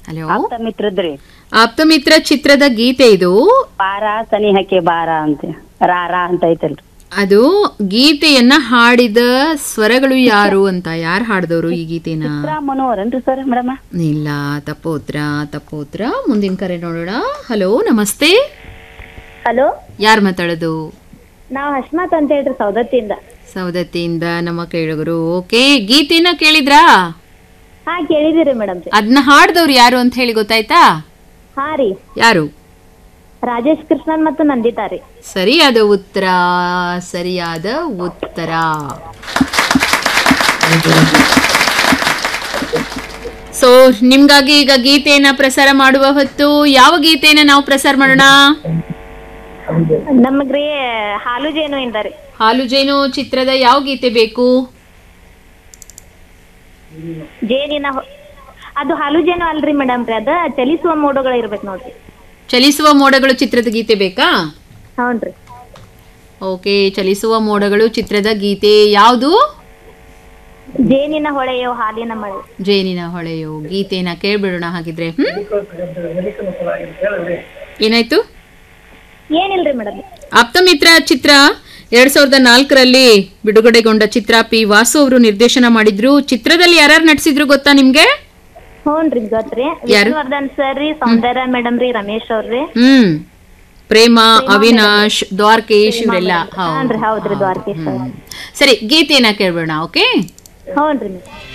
Hello ಆಪ್ತ ಮಿತ್ರದ್ರಿ ಆಪ್ತಮಿತ್ರ ಚಿತ್ರದ ಗೀತೆ ಇದು ಬಾರ ಸನಿಹಕ್ಕೆ ಬಾರ ಅಂತ ರಾ ರಾ ಅಂತ ಐತಲ್ರಿ ಅದು ಗೀತೆಯನ್ನ ಹಾಡಿದ ಸ್ವರಗಳು ಯಾರು ಅಂತ ಯಾರು ಹಾಡಿದವರು ಈ ಗೀತೆನ ಚಿತ್ರಾ ಮನೋಹರ್ ಏನ್ರಿ ಸರ್ ಮೇಡಮ್ ಇಲ್ಲ ತಪ್ಪೋತ್ರ ತಪ್ಪೋತ್ರ ಮುಂದಿನ ಕರೆ ನೋಡೋಣ ಹಲೋ ನಮಸ್ತೆ ಹಲೋ ಯಾರು ಮಾತಾಡೋದು ನಾವು ಹಶ್ಮತ್ ಅಂತ ಹೇಳ್ರಿ ಸೌದತ್ತಿಯಿಂದ ಸವದತ್ತಿಯಿಂದ ನಮ್ಮ ಕೇಳುಗರು ಓಕೆ ಗೀತೆನ ಕೇಳಿದ್ರಾ ಹಾ ಕೇಳಿದಿರಿ ಮೇಡಮ್ ರೀ ಅದನ್ನ ಹಾಡ್ದವ್ರು ಯಾರು ಅಂತ ಹೇಳಿ ಗೊತ್ತಾಯ್ತಾ ಹಾ ರೀ ಯಾರು ರಾಜೇಶ್ ಕೃಷ್ಣನ್ ಮತ್ತು ನಂದಿತಾ ರೀ ಸರಿಯಾದ ಉತ್ತರ ಸರಿಯಾದ ಉತ್ತರ ಸೊ ನಿಮ್ಗಾಗಿ ಈಗ ಗೀತೆಯನ್ನ ಪ್ರಸಾರ ಮಾಡುವ ಹೊತ್ತು ಯಾವ ಗೀತೆಯನ್ನ ನಾವು ಪ್ರಸಾರ ಮಾಡೋಣ ನಮಗ್ರಿ ಹಾಲು ಜೇನು ಇಂದ ರೀ ಹಾಲು ಜೇನು ಚಿತ್ರದ ಯಾವ ಗೀತೆ ಬೇಕು ಜೇನಿನ ಹೊ- ಅದು ಹಾಲು ಜೇನು ಅಲ್ರಿ ಮೇಡಮ್ ರೀ ಅದ ಚಲಿಸುವ ಮೋಡಗಳು ಇರ್ಬೇಕು ನೋಡ್ರಿ ಚಲಿಸುವ ಮೋಡಗಳು ಚಿತ್ರದ ಗೀತೆ ಬೇಕಾ ಹೌನ್ರಿ ಓಕೆ ಚಲಿಸುವ ಮೋಡಗಳು ಚಿತ್ರದ ಗೀತೆ ಯಾವುದು ಜೇನಿನ ಹೊಳೆಯೋ ಹಾಲಿನ ಮಳೆ ಜೇನಿನ ಹೊಳೆಯೋ ಗೀತೆನ ಕೇಳ್ಬಿಡೋಣ ಹಾಗಿದ್ರೆ ಹ್ಮ್ ಏನಾಯ್ತು ಏನಿಲ್ರಿ ಮೇಡಮ್ ಆಪ್ತಮಿತ್ರ ಚಿತ್ರ ಎರಡ್ ಸಾವಿರದ ನಾಲ್ಕರಲ್ಲಿ ಬಿಡುಗಡೆಗೊಂಡ ಚಿತ್ರ ಪಿ ವಾಸು ಅವರು ನಿರ್ದೇಶನ ಮಾಡಿದ್ರು ಚಿತ್ರದಲ್ಲಿ ಯಾರ್ಯಾರು ನಟಿಸಿದ್ರು ಗೊತ್ತಾ ನಿಮ್ಗೆ ಹ್ಞೂನ್ರಿ ಗೊತ್ತ್ರಿ ಯಾರು? ವಿಷ್ಣುವರ್ಧನ್ ಸರ್ ರೀ ಸೌಂದರ್ಯ ಮೇಡಮ್ ರೀ ರಮೇಶ್ ಅವ್ರಿ ಹ್ಮ್ ಪ್ರೇಮ ಅವಿನಾಶ್ ದ್ವಾರಕೇಶ್ ಇವರೆಲ್ಲ ಹಾನ್ರಿ ಹೌದ್ರಿ ದ್ವಾರಕೇಶ್ ಅವ್ರು ಸರಿ ಗೀತೆನ ಕೇಳ್ಬೇಡ ಓಕೆ ಹ್ಞೂನ್ರಿ ಮೇಡಮ್